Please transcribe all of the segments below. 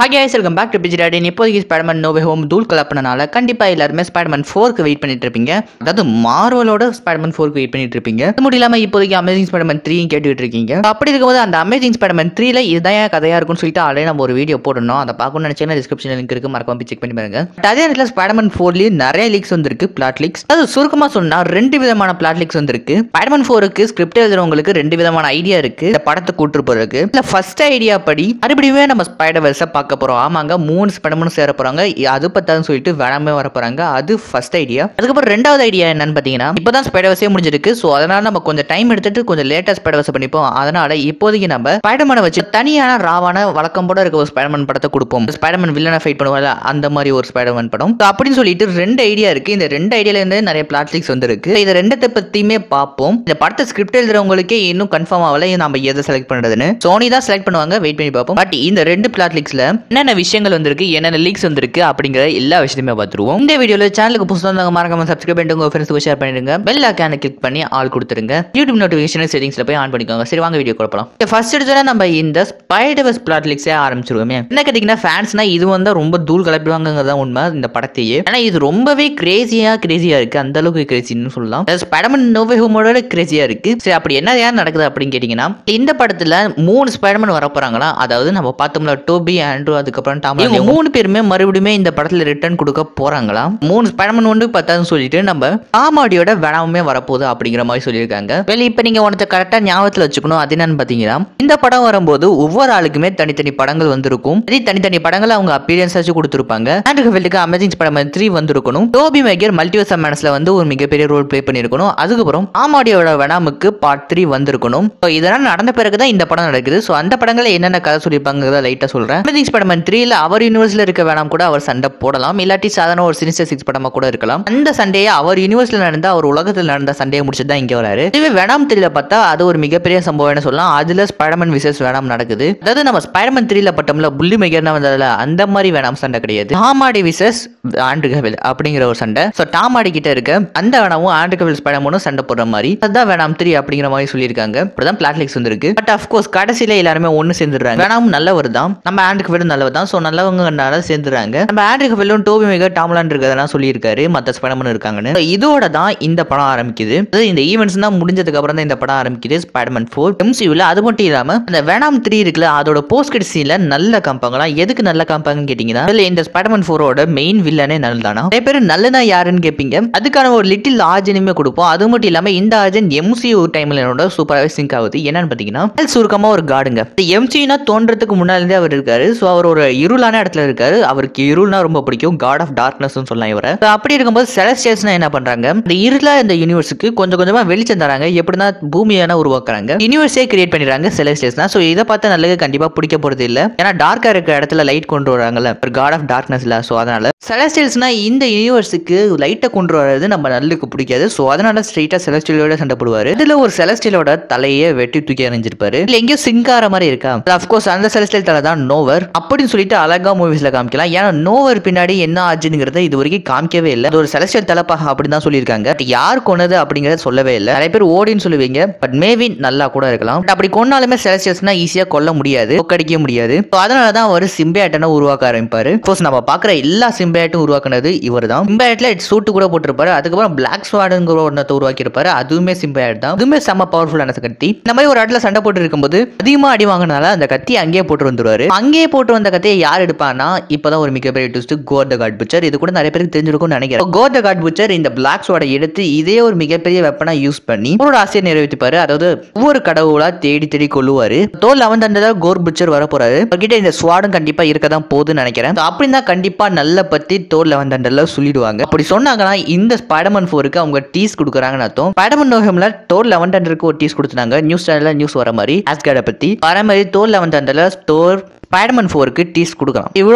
hi guys welcome back to பிஜிடாடி இப்போதைக்கு Spiderman நோவே home தூள் கலப்பினால கண்டிப்பாக எல்லாருமே ஸ்பைடர்மேன் ஃபோருக்கு வெயிட் பண்ணிட்டு இருப்பீங்க அதாவது மார்வலோட ஸ்பைடர்மேன் ஃபோருக்கு வெயிட் பண்ணிட்டு இருப்பீங்க அது மட்டும் இல்லாமல் இப்போதைக்கு அமேசிங் ஸ்பைடர்மேன் த்ரீயும் கேட்டுட்டு இருக்கீங்க அப்படி இருக்கும்போது அந்த அமேசிங் ஸ்பைடர்மேன் த்ரீல இதுதான் ஏன் கதையா இருக்கும்னு சொல்லிட்டு ஆல்ரெடி நம்ம ஒரு வீடியோ போடணும் அதை பார்க்கணும்னு நினைச்சேன்னா டிஸ்கிரிப்ஷன் லிங்க் இருக்கு மறக்காம போய் செக் பண்ணி பாருங்க But அதே நேரத்தில் ஸ்பைடர்மேன் ஃபோர்லேயும் நிறைய லீக்ஸ் வந்திருக்கு பிளாட் லீக்ஸ் அது சுருக்கமாக சொன்னா ரெண்டு விதமான பிளாட் லீக்ஸ் வந்திருக்கு ஸ்பைடர்மேன் ஃபோருக்கு ஸ்கிரிப்ட் எழுதுறவங்களுக்கு ரெண்டு விதமான ஐடியா இருக்கு இந்த படத்தை கூட்டு போறதுக்கு இல்ல ஃபர்ஸ்ட் ஐடியா படி மறுபடியும் நம்ம ஸ்பைடர் வெர்ஸை பார்க்க போறோம் ஆமாங்க மூணு ஸ்பைடர்மேனும் சேர போறாங்க அது பத்தாதுன்னு சொல்லிட்டு வேணாமே வர போறாங்க அது ஃபர்ஸ்ட் ஐடியா அதுக்கப்புறம் ரெண்டாவது ஐடியா என்னன்னு பாத்தீங்கன்னா இப்பதான் ஸ்பைடர் வெர்ஸே முடிஞ்சிருக்கு ஸோ அதனால நம்ம கொஞ்சம் டைம் எடுத்துட்டு கொஞ்சம் லேட்டா ஸ்பைடர் வெர்ஸ் பண்ணிப்போம் அதனால இப்போதைக்கு நம்ம ஸ்பைடர்மேனை வச்சு தனியான ராவான வழக்கம் போல இருக்க ஒரு ஸ்பைடர்மேன் படத்தை கொடுப்போம் ஸ்பைடர்மேன் வில்லனை ஃபைட் பண்ணுவாங்க அந்த மாதிரி ஒரு ஸ்பைடர்மேன் படம் So அப்படின்னு சொல்லிட்டு ரெண்டு ஐடியா இருக்கு இந்த ரெண்டு ஐடியால இருந்து நிறைய பிளாட்லிக்ஸ் வந்திருக்கு இந்த ரெண்டத்தை பத்தியுமே பார்ப்போம் இந்த படத்தை ஸ்கிரிப்ட் எழுதுறவங்களுக்கே இன்னும் கன்ஃபார்ம் ஆகல இது நம்ம எதை செலக்ட் பண்றதுன்னு சோனி தான் செலக்ட் பண்ணுவாங்க வெயிட் பண்ணி பார்ப்போம் பட் இந்த ரெண்டு பிளாட் லீக்ஸ்ல என்னென்ன விஷயங்கள் வந்திருக்கு என்னென்ன லீக்ஸ் வந்திருக்கு அப்படிங்கிற எல்லா விஷயத்தையுமே பார்த்துருவோம் இந்த வீடியோல சேனலுக்கு புதுசாக வந்தவங்க மறக்காம சப்ஸ்கிரைப் பண்ணிட்டு உங்க ஃப்ரெண்ட்ஸ்க்கு ஷேர் பண்ணிடுங்க பெல் ஐக்கான கிளிக் பண்ணி ஆல் கொடுத்துருங்க யூடியூப் நோட்டிஃபிகேஷன் செட்டிங்ஸ்ல போய் ஆன் பண்ணிக்கோங்க சரி வாங்க வீடியோ கொடுப்பலாம் ஃபர்ஸ்ட் எடுத்தோட நம்ம இந்த ஸ்பைடர்வர்ஸ் பிளாட் லீக்ஸே ஆரம்பிச்சிருவோமே என்ன கேட்டீங்கன்னா ஃபேன்ஸ்னா இது வந்து ரொம்ப தூள் கலப்பிடுவாங்கிறதா உண்மை இந்த படத்தையே ஆனா இது ரொம்பவே கிரேசியா கிரேசியா இருக்கு அந்த அளவுக்கு கிரேசின்னு சொல்லலாம் ஸ்பைடர்மேன் நோவே ஹோமோட கிரேசியா இருக்கு சரி அப்படி என்ன ஏன் நடக்குது அப்படின்னு கேட்டீங்கன்னா இந்த படத்துல மூணு ஸ்பைடர்மேன் வர போறாங்களா அதாவது நம்ம பார்த்தோம்ல டோபி ஆண்ட்ரூ அதுக்கப்புறம் டாம் இவங்க மூணு பேருமே மறுபடியும் இந்த படத்துல ரிட்டர்ன் கொடுக்க போறாங்களா மூணு ஸ்பைடர்மேன் ஒன்று பத்தாதுன்னு சொல்லிட்டு நம்ம காமாடியோட வேணாமே வரப்போகுது அப்படிங்கிற மாதிரி சொல்லியிருக்காங்க வெளியே இப்போ நீங்க உனக்கு கரெக்டா ஞாபகத்தில் வச்சுக்கணும் அது என்னன்னு பாத்தீங்கன்னா இந்த படம் வரும்போது ஒவ்வொரு ஆளுக்குமே தனித்தனி படங்கள் வந்திருக்கும் அதே தனித்தனி படங்கள் அவங்க அப்பீரியன்ஸ் வச்சு கொடுத்துருப்பாங்க ஆண்ட்ரூ ஹெல்ட்டுக்கு அமேசிங் ஸ்பைடர்மேன் த்ரீ வந்திருக்கணும் டோபி மேக்கர் மல்டிவர்ஸ் மேனஸ்ல வந்து ஒரு மிகப்பெரிய ரோல் ப்ளே பண்ணியிருக்கணும் அதுக்கப்புறம் ஆமாடியோட வேணாமுக்கு பார்ட் த்ரீ வந்திருக்கணும் ஸோ இதெல்லாம் நடந்த பிறகு தான் இந்த படம் நடக்குது ஸோ அந்த படங்களை என்னென்ன கதை சொல்லியிருப்பாங்கிறத லைட்டாக சொல்கிறேன் அமேசிங் ஸ்பைடர்மேன் த்ரீல அவர் யூனிவர்ஸில் இருக்க வேணாம் கூட அவர் சண்டை போடலாம் இல்லாட்டி சாதாரண ஒரு சினிஸ்டர் சிக்ஸ் படமாக கூட இருக்கலாம் அந்த சண்டையை அவர் யூனிவர்ஸில் நடந்த அவர் உலகத்தில் நடந்த சண்டையை முடிச்சு தான் இங்கே வராரு இதுவே வேணாம் த்ரீல பார்த்தா அது ஒரு மிகப்பெரிய சம்பவம் சொல்லலாம் அதுல ஸ்பைடர்மேன் விசஸ் வேணாம் நடக்குது அதாவது நம்ம ஸ்பைடர்மேன் த்ரீல பட்டோம்ல புள்ளி மெகர்னா வந்ததுல அந்த மாதிரி வேணாம் சண்டை கிடையாது டாமாடி விசஸ் ஆண்ட்ரு கவில் அப்படிங்கிற ஒரு சண்டை ஸோ டாமாடி கிட்ட இருக்க அந்த வேணாமும் ஆண்ட்ரு கவில் ஸ்பைடர்மேனும் சண்டை போடுற மாதிரி அதுதான் வேணாம் த்ரீ அப்படிங்கிற மாதிரி சொல்லியிருக்காங்க இப்படிதான் பிளாட்லிக்ஸ் வந்திருக்கு பட் அஃப்கோர்ஸ் கடைசியில எல்லாருமே ஒன்று சேர்ந்துடுறாங்க வேணாம் நல்லவர் தான் நம்ம ஆண்ட்ரு கவிலும் நல்லவர் தான் ஸோ நல்லவங்கனால சேர்ந்துறாங்க நம்ம ஆண்ட்ரு கவிலும் டோபி மெகர் டாம்லான் இருக்கிறதெல்லாம் சொல்லியிருக்காரு மற்ற ஸ்பைடர்மேன் இருக்காங்கன்னு So இதோட தான் இந்த படம் ஆரம்பிக்குது அதாவது இந்த ஈவெண்ட்ஸ் தான் முடிஞ்சதுக்கு அப்புறம் தான் இந்த படம் ஆரம்பிக்குது ஸ்பைடர்மேன் ஃபோர் எம்சியூல அது மட்டும் இல்லாம அந்த வேணாம் த்ரீ இருக்குல்ல அதோட போஸ்ட் கிரெடிட்ஸ்ல நல்ல காம்பாங்களாம் எதுக்கு நல்ல காம்பாங்கன்னு கேட்டீங்கன்னா இதுல இந்த ஸ்பைடர்மேன் ஃபோரோட மெயின் வில்லனே நல் தானா நிறைய பேர் நல்லனா யாருன்னு கேட்பீங்க அதுக்கான ஒரு லிட்டில் ஆர்ஜனுமே கொடுப்போம் அது மட்டும் இல்லாம இந்த ஆர்ஜன் எம்சியூ டைம்ல என்னோட சூப்பராகவே சிங்க் ஆகுது என்னன்னு பாத்தீங்கன்னா அது சுருக்கமா ஒரு காடுங்க இந்த எம்சியூனா தோன்றதுக்கு முன்னாலே அவர் இருக்காரு ஸோ அவர் ஒரு இருளான இடத்துல இருக்காரு அவருக்கு இருள்னா ரொம்ப பிடிக்கும் காட் ஆஃப் டார்க்னஸ் சொல்லலாம் இவரை So அப்படி இருக்கும்போது செலஸ்டியல்ஸ்னா என்ன பண்றாங்க இந்த இருளா இந்த யூனிவர்ஸுக்கு கொஞ்சம் கொஞ்சமா வெளிச்சம் தராங்க எப்படின்னா பூமியான உருவாக்குறாங்க யூனிவர்ஸே கிரியேட் பண்ணிடுறாங்க செலஸ்டியல்ஸ்னா ஸோ இதை பார்த்து நல்லது கண்டிப்பா பிடிக்க போறது இல்ல ஏன்னா டார்க்கா இருக்க இடத்துல லைட் கொண்டு வராங்கல்ல ஒரு காட் ஆஃப் டார்க்னஸ்ல ஸோ அதனால செலஸ்டியல்ஸ்னா இந்த யூனிவர்ஸுக்கு லைட்டை கொண்டு வர்றது நம்ம நல்லுக்கு பிடிக்காது ஸோ அதனால ஸ்ட்ரெயிட்டா செலஸ்டியலோட சண்டை போடுவாரு இதுல ஒரு செலஸ்டியலோட தலையை வெட்டி தூக்கி எறிஞ்சிருப்பாரு இல்ல எங்கேயோ சிங்கார மாதிரி இருக்கா அஃப்கோர்ஸ் அந்த செலஸ்டியல் தலை தான் நோவர் அப்படின்னு சொல்லிட்டு அழகா மூவிஸ்ல காமிக்கலாம் ஏன்னா நோவர் பின்னாடி என்ன ஆச்சுங்கிறத இது வரைக்கும் காமிக்கவே இல்லை அது ஒரு செலஸ்டியல் தலைப்பா அப்படின்னு தான் சொல்லியிருக்காங்க But யார் கொன்னது அப்படிங்கறத சொல்லவே இல்லை நிறைய பேர் ஓடின்னு சொல்லுவீங்க பட் மேபி நல்லா கூட இருக்கலாம் But அப்படி கொன்னாலுமே செலஸ்டியல்ஸ்னா ஈஸியா கொல்ல முடியாது கொக்கடிக்க முடியாது So அதனால தான் அவர் சிம்பியாட்டனை உருவாக்க ஆரம்பிப்பாரு கோர்ஸ் நம்ம பார்க்குற எல்லா சிம்பியாட்டும் உருவாக்குனது இவர் தான் சிம்பியாட்ல சூட்டு கூட போட்டிருப்பாரு அதுக்கப்புறம் பிளாக் ஸ்வாடுங்கிற ஒன்றத்தை உருவாக்கி இருப்பாரு அதுவுமே சிம்பியாட் தான் அதுவுமே செம்ம பவர்ஃபுல்லான கத்தி இந்த மாதிரி ஒரு இடத்துல சண்டை போட்டு இருக்கும்போது அதிகமா அடி வாங்கினால அந்த கத்தி அங்கேயே போட்டு வந்துருவாரு அங்கேயே போட்டு வந்த கத்தியை யார் எடுப்பான்னா இப்பதான் ஒரு மிகப்பெரிய twist Gorr the god butcher இது கூட நிறைய பேருக்கு தெரிஞ்சிருக்கும்னு நினைக்கிறேன் கோர் த காட் புச்சர் இந்த பிளாக் ஸ்வாடை எடுத்து இதே ஒரு மிகப்பெரிய வெப்பனா யூஸ் பண்ணி அவரோட ஆசையை நிறைவேற்றிப்பாரு அதாவது ஒவ்வொரு கடவுளா தேடி தேடி கொள்ளுவாரு தோல் அவன் தண்டதா கோர் புச்சர் வர போறாரு அவர்கிட்ட இந்த ஸ்வாடும் கண்டிப்பா இருக்க தான் போகுதுன்னு நினைக்கிறேன் So அப்படின்னா கண்டிப்பா நல்ல பத்தி தோல் லெவன் தண்டர்ல சொல்லிடுவாங்க அப்படி சொன்னாங்கன்னா இந்த ஸ்பைடர்மன் ஃபோருக்கு அவங்க டீஸ் கொடுக்குறாங்கன்னு அர்த்தம் ஸ்பைடர்மன் நோகம்ல தோல் லெவன் தண்டருக்கு ஒரு டீஸ் கொடுத்துட்டாங்க நியூஸ் சேனல்ல நியூஸ் வர மாதிரி ஆஸ்கார்டை பத்தி வர மாதிரி தோல் லெவன் தண்டர்ல ஸ்டோர் ஸ்பைடர்மன் ஃபோருக்கு டீஸ் கொடுக்கலாம் இவ்வளோ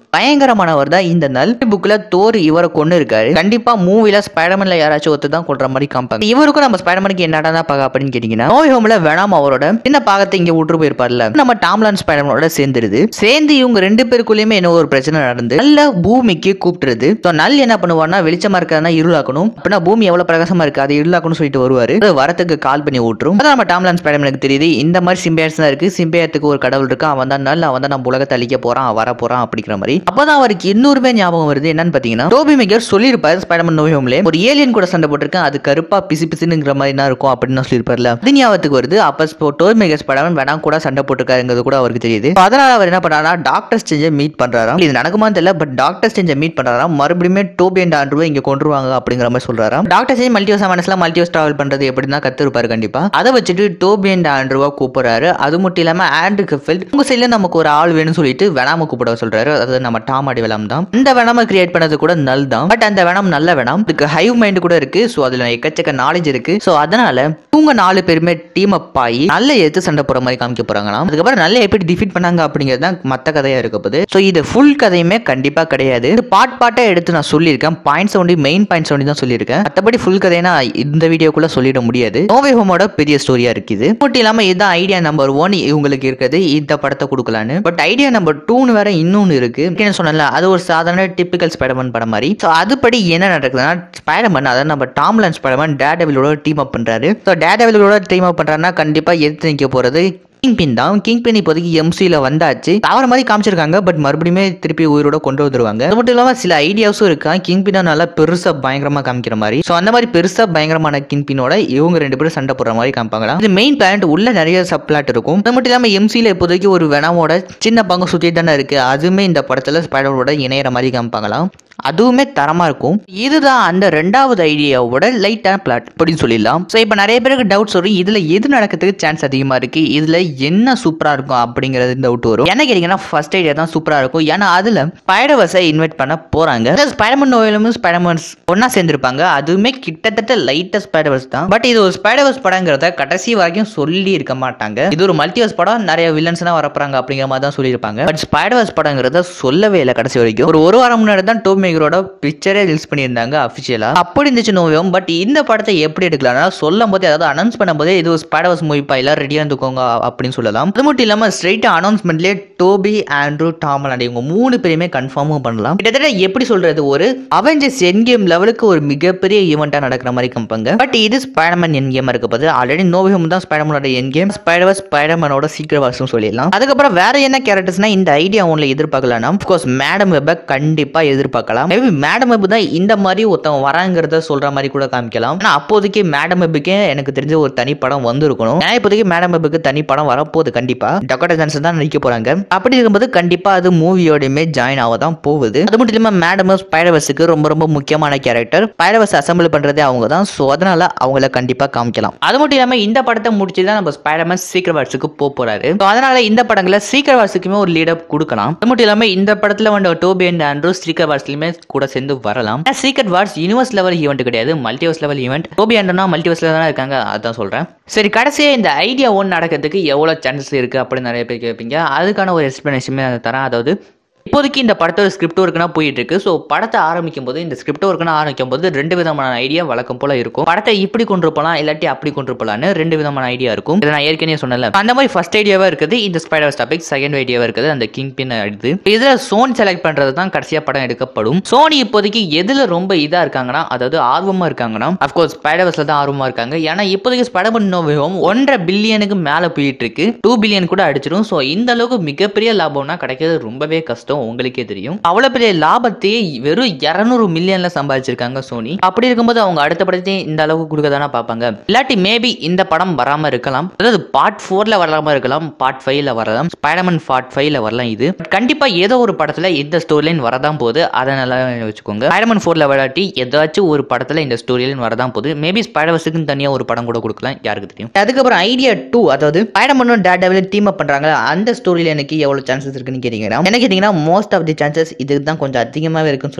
பயங்கரமானவர் தான் இந்த நல் புக்ல தோர் இவரை கொண்டு இருக்காரு கண்டிப்பா மூவில ஸ்பைடர்மேன்ல யாராச்சும் ஒருத்தர் தான் கொள்ற மாதிரி காமிப்பாங்க இவருக்கும் நம்ம ஸ்பைடர்மேனுக்கு என்னடா தான் பாக்க அப்படின்னு கேட்டீங்கன்னா நோய் ஹோம்ல வேணாம் அவரோட சின்ன பாகத்தை இங்க விட்டு போயிருப்பார்ல நம்ம டாம்லான் ஸ்பைடர்மேனோட சேர்ந்துருது சேர்ந்து இவங்க ரெண்டு பேருக்குள்ளயுமே என்ன ஒரு பிரச்சனை நடந்து நல்ல பூமிக்கு கூப்பிட்டுருது ஸோ நல் என்ன பண்ணுவார்னா வெளிச்சமா இருக்கிறதா இருளாக்கணும் அப்படின்னா பூமி எவ்வளவு பிரகாசமா இருக்கு அதை இருளாக்கணும் சொல்லிட்டு வருவாரு அது வரத்துக்கு கால் பண்ணி விட்டுரும் அதான் நம்ம டாம்லான் ஸ்பைடர்மேனுக்கு தெரியுது இந்த மாதிரி சிம்பியாட்ஸ் தான் இருக்கு சிம்பியாத்துக்கு ஒரு கடவுள் இருக்கு அவன் தான் நல் அவன் தான் நம்ம உலகத்தை அழிக்க போறான் அவன் வர போறான் அப்படிங்கிற மாதிரி அப்பதான் அவருக்கு இன்னொருமே ஞாபகம் வருது என்னன்னு பாத்தீங்கன்னா டோபி மேக்கர் சொல்லியிருப்பாரு ஸ்பைடர்மேன் நோய் ஹோம்ல ஒரு ஏலியன் கூட சண்டை போட்டிருக்கேன் அது கருப்பா பிசு பிசுங்கிற மாதிரி தான் இருக்கும் அப்படின்னு சொல்லியிருப்பார்ல அது ஞாபகத்துக்கு வருது அப்ப டோபி மேக்கர் ஸ்பைடர்மேன் வேணாம் கூட சண்டை போட்டிருக்காருங்கிறது கூட அவருக்கு தெரியுது So அதனால அவர் என்ன பண்றாருன்னா டாக்டர் ஸ்டேஞ்சை மீட் பண்றாராம் இது நடக்குமான்னு தெரியல பட் டாக்டர் ஸ்டேஞ்சை மீட் பண்றாராம் மறுபடியும் டோபி அண்ட் ஆண்ட்ரூவை இங்க கொண்டுருவாங்க அப்படிங்கிற மாதிரி சொல்றாராம் டாக்டர் ஸ்டேஞ்ச் மல்டிவர்ஸ் மனசுல மல்டிவர்ஸ் டிராவல் பண்றது எப்படி தான் கத்துருப்பாரு கண்டிப்பா அதை வச்சுட்டு டோபி அண்ட் ஆண்ட்ரூவா கூப்பிடுறாரு அது மட்டும் இல்லாம ஆண்ட்ரு கஃபில் உங்க சைட்ல நமக்கு ஒரு ஆள் வேணும்னு சொல்லிட்டு வெனாம கூப்பிட சொல்றாரு அதாவது நம்ம டாம் அடி வெலாம் தான் இந்த வெனாம கிரியேட் பண்ணது கூட நல் தான் பட் அந்த வெனம் நல்ல வெனம் இதுக்கு ஹைவ் மைண்ட் கூட இருக்கு ஸோ அதுல எக்கச்சக்க நாலேஜ் இருக்கு ஸோ அதனால இவங்க நாலு பேருமே டீம் அப் ஆகி நல்ல எடுத்து சண்டை போற மாதிரி காமிக்க போறாங்களாம் அதுக்கப்புறம் நல்ல எப்படி டிஃபீட் பண்ணாங்க அப்படிங்கிறது தான் மற்ற கதையா இருக்க போகுது ஸோ இது ஃபுல் கதையுமே கண்டிப்பா கிடையாது இது பார்ட் பார்ட்டா எடுத்து நான் சொல்லியிருக்கேன் பாயிண்ட்ஸ் ஒண்டி மெயின் பாயிண்ட்ஸ் ஒண்டி தான் சொல்லியிருக்கேன் மற்றபடி ஃபுல் கதைனா இந்த வீடியோக்குள்ள சொல்லிட முடியாது நோவே ஹோமோட பெரிய ஸ்டோரியா இருக்குது மட்டும் இல்லாம இதுதான் ஐடியா நம்பர் ஒன் இவங்களுக்கு இருக்குது இந்த படத்தை கொடுக்கலான்னு பட் ஐடியா நம்பர் டூன்னு வேற இன்னொன்னு இருக்கு என்ன சொன்னல அது ஒரு சாதாரண டிப்பிக்கல் ஸ்பைடர்மேன் படம் மாதிரி ஸோ அதுபடி என்ன நடக்குதுன்னா ஸ்பைடர்மேன் அதாவது நம்ம டாம்லன் ஸ்பைடர்மேன் டேடவிலோட டீம் அப் பண்றாரு ஸோ டேடவிலோட டீம் அப் பண்றாருன்னா கண்டிப்பா எடுத்து நிற்க போறது கிங் பின் தான் கிங் பின் இப்போதைக்கு எம்சியில் வந்தாச்சு அவர மாதிரி காமிச்சிருக்காங்க பட் மறுபடியுமே திருப்பி உயிரோட கொண்டு வந்துருவாங்க அது மட்டும் இல்லாமல் சில ஐடியாஸும் இருக்கா கிங் பின்னா நல்லா பெருசா பயங்கரமா காமிக்கிற மாதிரி ஸோ அந்த மாதிரி பெருசா பயங்கரமான கிங் பின்னோட இவங்க ரெண்டு பேரும் சண்டை போடுற மாதிரி காமிப்பாங்களாம் இது மெயின் பிளான்ட் உள்ள நிறைய சப் பிளாட் இருக்கும் அது மட்டும் இல்லாமல் எம்சியில் இப்போதைக்கு ஒரு வெனாமோட சின்ன பங்கு சுற்றி தானே இருக்கு அதுவுமே இந்த படத்துல ஸ்பைடரோட இணையற மாதிரி காமிப்பாங்களாம் அதுவுமே தரமா இருக்கும் இதுதான் அந்த ரெண்டாவது ஐடியாவோட லைட்டான பிளாட் அப்படின்னு சொல்லிடலாம் ஸோ இப்போ நிறைய பேருக்கு டவுட்ஸ் வரும் இதுல எது நடக்கிறதுக்கு சான்ஸ் அதிகமா இருக்கு இதுல என்ன சூப்பரா இருக்கும் அப்படிங்கிறது டவுட் வரும் என்ன கேட்டீங்கன்னா ஃபர்ஸ்ட் ஐடியா தான் சூப்பரா இருக்கும் ஏன்னா அதுல ஸ்பைடர்வர்ஸை இன்வைட் பண்ண போறாங்க ஸ்பைடர்மன் நோயிலும் ஸ்பைடர்மன்ஸ் ஒன்னா சேர்ந்திருப்பாங்க அதுவுமே கிட்டத்தட்ட லைட்டா ஸ்பைடர்வர்ஸ் தான் பட் இது ஒரு ஸ்பைடர்வர்ஸ் படங்கிறத கடைசி வரைக்கும் சொல்லி இருக்க மாட்டாங்க இது ஒரு மல்டிவர்ஸ் படம் நிறைய வில்லன்ஸ் தான் வரப்போறாங்க அப்படிங்கிற மாதிரி தான் சொல்லியிருப்பாங்க பட் ஸ்பைடர்வர்ஸ் படங்கிறத சொல்லவே இல்லை கடைசி வரைக்கும் ஒரு ஒரு வாரம் முன்னாடி தான் டோம் மேகரோட பிக்சரே ரிலீஸ் பண்ணியிருந்தாங்க அஃபிஷியலா அப்படி இருந்துச்சு நோவியம் பட் இந்த படத்தை எப்படி எடுக்கலாம்னா சொல்லும் போதே அதாவது அனௌன்ஸ் பண்ணும்போதே இது ஒரு ஸ்பைடர்வர்ஸ் மூவி பா எல்லாரும் ரெடியாக இருந்துக்கோங்க அப்படின்னு சொல்லலாம் அது மட்டும் இல்லாமல் ஸ்ட்ரைட்டாக அனௌன்ஸ்மெண்ட்லேயே டோபி ஆண்ட்ரூ டாமலாண்ட் இவங்க மூணு பேருமே கன்ஃபார்மும் பண்ணலாம் கிட்டத்தட்ட எப்படி சொல்றது ஒரு அவெஞ்சர்ஸ் என் கேம் லெவலுக்கு ஒரு மிகப்பெரிய ஈவெண்ட்டாக நடக்கிற மாதிரி கம்பாங்க பட் இது ஸ்பைடர்மேன் என் கேம் இருக்க போது ஆல்ரெடி நோவியம் தான் ஸ்பைடர்மேனோட என் கேம் ஸ்பைடர்வர்ஸ் ஸ்பைடர்மேனோட சீக்கிரம் வாசம் சொல்லிடலாம் அதுக்கப்புறம் வேற என்ன கேரக்டர்ஸ்னா இந்த ஐடியா ஒன்ல எதிர்பார்க்கலாம் அஃப்கோர்ஸ் மேடம் வெப்பை கண்டிப்பா எதிர்பார்க்கலாம் மேபி மேடம் வெப் தான் இந்த மாதிரி ஒருத்தவங்க வராங்கிறத சொல்ற மாதிரி கூட காமிக்கலாம் ஆனா அப்போதைக்கு மேடம் வெப்புக்கே எனக்கு தெரிஞ்ச ஒரு தனி படம் வந்திருக்கணும் நான் இப்போதைக்கு மேடம் வெப்புக்கு தனி படம் வரப்போகுது கண்டிப்பா டொக்கோட்டா ஜான்சன் தான் நடிக்க போறாங்க அப்படி இருக்கும்போது கண்டிப்பா அது மூவியோடையுமே ஜாயின் ஆக தான் போகுது அது மட்டும் இல்லாம மேடம் ஸ்பைடர்வர்ஸுக்கு ரொம்ப ரொம்ப முக்கியமான கேரக்டர் ஸ்பைடர்வர்ஸ் அசம்பிள் பண்றதே அவங்க தான் ஸோ அதனால அவங்கள கண்டிப்பா காமிக்கலாம் அது மட்டும் இல்லாம இந்த படத்தை முடிச்சு தான் நம்ம ஸ்பைடர்மேன் சீக்கிரம் வாட்ஸுக்கு போக போறாரு So அதனால இந்த படங்களை சீக்கிரம் வாட்ஸுக்குமே ஒரு லீடப் கொடுக்கலாம் அது மட்டும் இல்லாம இந்த படத்துல வந்து டோபி அண்ட் ஆண்ட்ரூ சீக்கிரம் வாட்ஸ்லயுமே கூட சேர்ந்து வரலாம் secret wars universe level event கிடையாது மல்டிவர்ஸ் லெவல் ஈவெண்ட் டோபி ஆண்டனா மல்டிவர்ஸ்ல தானே இருக்காங்க அதான் சொல்றேன் சரி கடைசியா இந்த ஐடியா ஒன் நடக்கிறதுக்கு எவ்வளவு சான்சஸ் இருக்கு அப்படின்னு நிறைய பேர் கேட்பீங்க அதுக்கான ஒரு எக்ஸ்பிளனேஷன் தரேன் அதாவது இப்போதைக்கு இந்த படத்தோட ஸ்கிரிப்ட் ஒர்க்குனா போயிட்டு இருக்கு ஸோ படத்தை ஆரம்பிக்கும் போது இந்த ஸ்கிரிப்ட் ஒர்க்குனா ஆரம்பிக்கும் போது ரெண்டு விதமான ஐடியா வழக்கம் போல இருக்கும் படத்தை இப்படி கொண்டு போகலாம் இல்லாட்டி அப்படி கொண்டு போகலான்னு ரெண்டு விதமான ஐடியா இருக்கும் இதை நான் ஏற்கனவே சொன்னல அந்த மாதிரி ஃபர்ஸ்ட் ஐடியாவா இருக்குது இந்த ஸ்பைடர் டாபிக் செகண்ட் ஐடியாவா இருக்குது அந்த கிங் பின் இது இதுல சோன் செலக்ட் பண்றது தான் கடைசியா படம் எடுக்கப்படும் சோனி இப்போதைக்கு எதுல ரொம்ப இதா இருக்காங்கன்னா அதாவது ஆர்வமா இருக்காங்கன்னா அப்கோர்ஸ் ஸ்பைடர்ஸ்ல தான் ஆர்வமா இருக்காங்க ஏன்னா இப்போதைக்கு ஸ்பைடர்மன் நோவேவும் ஒன்றரை பில்லியனுக்கு மேல போயிட்டு இருக்கு டூ பில்லியன் கூட அடிச்சிடும் ஸோ இந்த அளவுக்கு மிகப்பெரிய லாபம்னா கிடைக்கிறது ரொம்பவே கஷ்டம் உங்களுக்கே தெரியும் அவ்வளவு பெரிய லாபத்தையே வெறும் இருநூறு மில்லியன்ல சம்பாதிச்சிருக்காங்க சோனி அப்படி இருக்கும்போது அவங்க அடுத்த படத்தை இந்த அளவுக்கு கொடுக்க தானே பார்ப்பாங்க இல்லாட்டி மேபி இந்த படம் வராம இருக்கலாம் அதாவது பார்ட் ஃபோர்ல வராம இருக்கலாம் பார்ட் ஃபைவ்ல வரலாம் ஸ்பைடர்மேன் பார்ட் ஃபைவ்ல வரலாம் இது But கண்டிப்பா ஏதோ ஒரு படத்துல இந்த ஸ்டோரி லைன் வரதான் போகுது அதை நல்லா வச்சுக்கோங்க ஸ்பைடர்மேன் ஃபோர்ல வராட்டி ஏதாச்சும் ஒரு படத்துல இந்த ஸ்டோரி லைன் வரதான் போகுது மேபி ஸ்பைடர்வர்ஸுக்கு தனியா ஒரு படம் கூட கொடுக்கலாம் யாருக்கு தெரியும் அதுக்கப்புறம் ஐடியா டூ அதாவது ஸ்பைடர்மேனும் டேட் டெவலும் டீம் அப் பண்றாங்க அந்த ஸ்டோரியில எனக்கு எவ்வளவு சான்சஸ் இருக்குன்னு கேட்டீங்கன்னா என்ன கேட்டீங்கன்னா மோஸ்ட் ஆஃப் தி சான்சஸ் இதுக்கு தான் கொஞ்சம் அதிகமாகவே இருக்குன்னு சொல்லி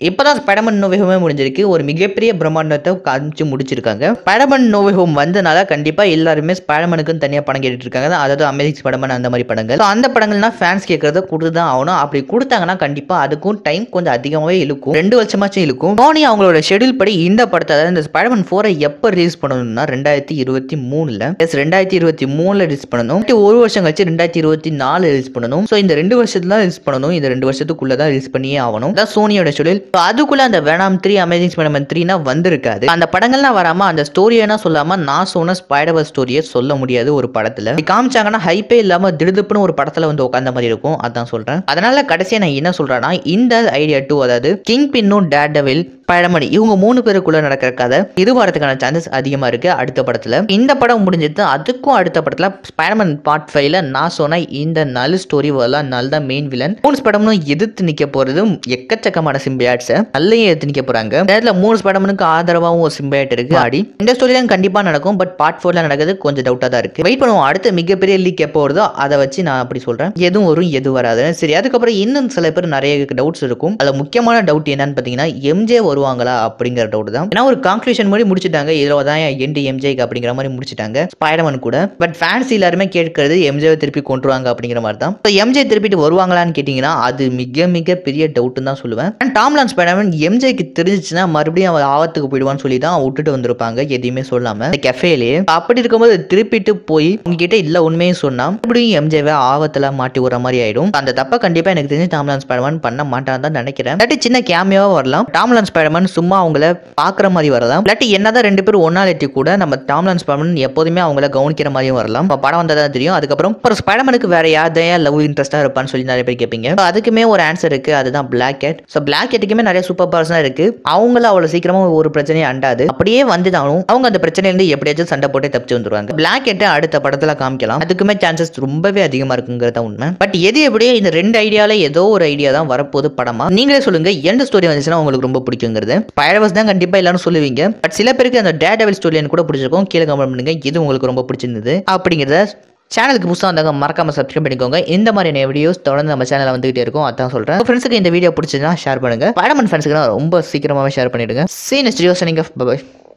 இப்போதான் ஸ்பைடர்மேன் நோவே ஹோமே முடிஞ்சிருக்கு ஒரு மிகப்பெரிய பிரம்மாண்டத்தை காமிச்சு முடிச்சிருக்காங்க ஸ்பைடர்மேன் நோவே ஹோம் வந்தனால கண்டிப்பா எல்லாருமே ஸ்பைடர்மேனுக்குன்னு தனியாக படம் கேட்டுட்டு இருக்காங்க அதாவது அமேசிங் ஸ்பைடர்மேன் அந்த மாதிரி படங்கள் So, அந்த படங்கள்னா ஃபேன்ஸ் கேட்கறத கொடுத்து தான் ஆகணும் அப்படி கொடுத்தாங்கன்னா கண்டிப்பா அதுக்கும் டைம் கொஞ்சம் அதிகமாகவே இழுக்கும் ரெண்டு வருஷமாச்சும் இழுக்கும் சோனி அவங்களோட ஷெடியூல் படி இந்த படத்தை அதாவது இந்த ஸ்பைடர்மேன் ஃபோரை எப்போ ரிலீஸ் பண்ணணும்னா ரெண்டாயிரத்தி இருபத்தி மூணுல எஸ் ரெண்டாயிரத்தி இருபத்தி மூணுல ரிலீஸ் பண்ணணும் அடுத்து ஒரு வருஷம் கழிச்சு ரெண்டாயிரத்தி இருபத்தி நாலு ரிலீஸ் பண்ணணும் ஸோ இந்த ரெண்டு வருஷத்துல தான் ரிலீஸ் பண்ணணும் இந்த ரெண்டு வருஷத்துக்குள்ள தான் ரிலீஸ் பண்ணியே ஆகணும் அதான் சோனியோட ஷெடியூல் So, அதுக்குள்ள அந்த வேணாம் த்ரீ அமேசிங் ஸ்பைடர்மேன் த்ரீனா வந்திருக்காது அந்த படங்கள்லாம் வராம அந்த ஸ்டோரியனா சொல்லாம நான் சொன்ன ஸ்பைடர் ஸ்டோரியை சொல்ல முடியாது ஒரு படத்துல இப்படி காமிச்சாங்கன்னா ஹைப்பே இல்லாம திடுதுப்புன்னு ஒரு படத்துல வந்து உட்காந்த மாதிரி இருக்கும் அதான் சொல்றேன் அதனால கடைசியா நான் என்ன சொல்றேன்னா இந்த ஐடியா டூ அதாவது kingpin daredevil Spiderman இவங்க மூணு பேருக்குள்ள நடக்கிற கதை இது வரதுக்கான சான்சஸ் அதிகமா இருக்கு அடுத்த படத்துல இந்த படம் முடிஞ்சது அதுக்கும் அடுத்த படத்துல ஸ்பைடர்மேன் பார்ட் ஃபைவ்ல நான் சொன்ன இந்த நல் ஸ்டோரி வரலாம் நல் தான் மெயின் வில்லன் மூணு ஸ்பைடர்மனும் எதிர்த்து நிக்க போறதும் எக்கச்சக்கமான சிம்பியாட்ஸை நல்லையும் எதிர்த்து நிக்க போறாங்க நேரத்தில் மூணு ஸ்பைடர்மனுக்கு ஆதரவாகவும் ஒரு சிம்பியாட் இருக்கு ஆடி இந்த ஸ்டோரி தான் கண்டிப்பா நடக்கும் பட் பார்ட் ஃபோர்ல நடக்குது கொஞ்சம் டவுட்டா தான் இருக்கு வெயிட் பண்ணுவோம் அடுத்த மிகப்பெரிய லீக் எப்போ வருதோ அதை வச்சு நான் அப்படி சொல்றேன் எதுவும் வரும் எது வராது சரி அதுக்கப்புறம் இன்னும் சில பேர் நிறைய டவுட்ஸ் இருக்கும் அதுல முக்கியமான டவுட் என்னன்னு பாத்தீங்கன்னா எம்ஜே வருவாங்களா அப்படிங்கிற டவுட் தான் ஏன்னா ஒரு கான்க்ளூஷன் மாதிரி முடிச்சிட்டாங்க இதுல தான் எண்டு எம்ஜேக்கு அப்படிங்கிற மாதிரி முடிச்சிட்டாங்க ஸ்பைடர்மேன் கூட பட் ஃபேன்ஸ் எல்லாருமே கேட்கறது எம்ஜேவை திருப்பி கொண்டுருவாங்க அப்படிங்கிற மாதிரி தான் இப்போ எம்ஜே திருப்பிட்டு வருவாங்களான்னு கேட்டிங்கன்னா அது மிக மிக பெரிய டவுட்டு தான் சொல்லுவேன் அண்ட் டாம்லான் ஸ்பைடர்மேன் எம்ஜேக்கு தெரிஞ்சிச்சுன்னா மறுபடியும் அவன் ஆபத்துக்கு போயிடுவான்னு சொல்லி தான் விட்டுட்டு வந்திருப்பாங்க எதையுமே சொல்லாம இந்த கெஃபேலேயே அப்படி இருக்கும்போது திருப்பிட்டு போய் உங்ககிட்ட இல்ல உண்மையும் சொன்னா மறுபடியும் எம்ஜேவை ஆபத்துல மாட்டி விடுற மாதிரி ஆயிடும் அந்த தப்பை கண்டிப்பா எனக்கு தெரிஞ்சு டாம்லான் ஸ்பைடர்மேன் பண்ண மாட்டான்னு தான் நினைக்கிறேன் இல்லாட்டி சின்ன கேமியாவா வரலாம் டாம்லான் ஸ்பைடர்மேன் சும்மா அவங்கள பாக்குற மாதிரி வரலாம் இல்லாட்டி என்னதான் ரெண்டு பேரும் ஒன்னா லெட்டி கூட நம்ம டாம்லான் ஸ்பைடர்மேன் எப்போதுமே அவங்கள கவனிக்கிற மாதிரியும் வரலாம் இப்ப படம் வந்தா தான் தெரியும் அதுக்கப்புறம் அப்புறம் ஸ்பைடர்மேனுக்கு வேற யாரையா லவ் இன்ட்ரெஸ்டா இருப்பான்னு சொல்லி நிறைய பேர் கேட்பீங்க So, அதுக்குமே ஒரு ஆன்சர் இருக்கு அதுதான் பிளாக் கேட் ஸோ பிளாக் கேட்டுக்குமே நிறைய சூப்பர் பவர்ஸ் இருக்கு அவங்கள அவ்வளவு சீக்கிரமா ஒரு பிரச்சனையும் அண்டாது அப்படியே வந்துதாலும் அவங்க அந்த பிரச்சனையிலிருந்து எப்படியாச்சும் சண்டை போட்டு தப்பிச்சு வந்துருவாங்க பிளாக் கேட்டை அடுத்த படத்துல காமிக்கலாம் அதுக்குமே சான்சஸ் ரொம்பவே அதிகமா இருக்குங்கிறத உண்மை பட் எது எப்படியோ இந்த ரெண்டு ஐடியால ஏதோ ஒரு ஐடியா தான் வரப்போகுது படமா நீங்களே சொல்லுங்க எந்த ஸ்டோரி வந்துச்சுன்னா உங்களுக்கு ரொம்ப பிடிக்குங்கிறது பைரவஸ் தான் கண்டிப்பா எல்லாரும் சொல்லுவீங்க பட் சில பேருக்கு அந்த டேடவில் ஸ்டோரி கூட பிடிச்சிருக்கும் கீழே கமெண்ட் பண்ணுங்க இது உங்களுக்கு ரொம்ப பிடிச்சிருந்தது அப்படிங்கிறத சேனலுக்கு புதுசாக வந்தாங்க மறக்காம சப்ஸ்கிரைப் பண்ணிக்கோங்க இந்த மாதிரியான வீடியோஸ் தொடர்ந்து நம்ம சேனலில் வந்துகிட்டே இருக்கும் அதான் சொல்கிறேன் ஃப்ரெண்ட்ஸுக்கு இந்த வீடியோ பிடிச்சதுன்னா ஷேர் பண்ணுங்க படமன் ஃப்ரெண்ட்ஸுக்கு ரொம்ப சீக்கிரமாகவே ஷேர் பண்ணிடுங்க சீன் ஸ்டுடியோஸ் நீங்கள் பாய்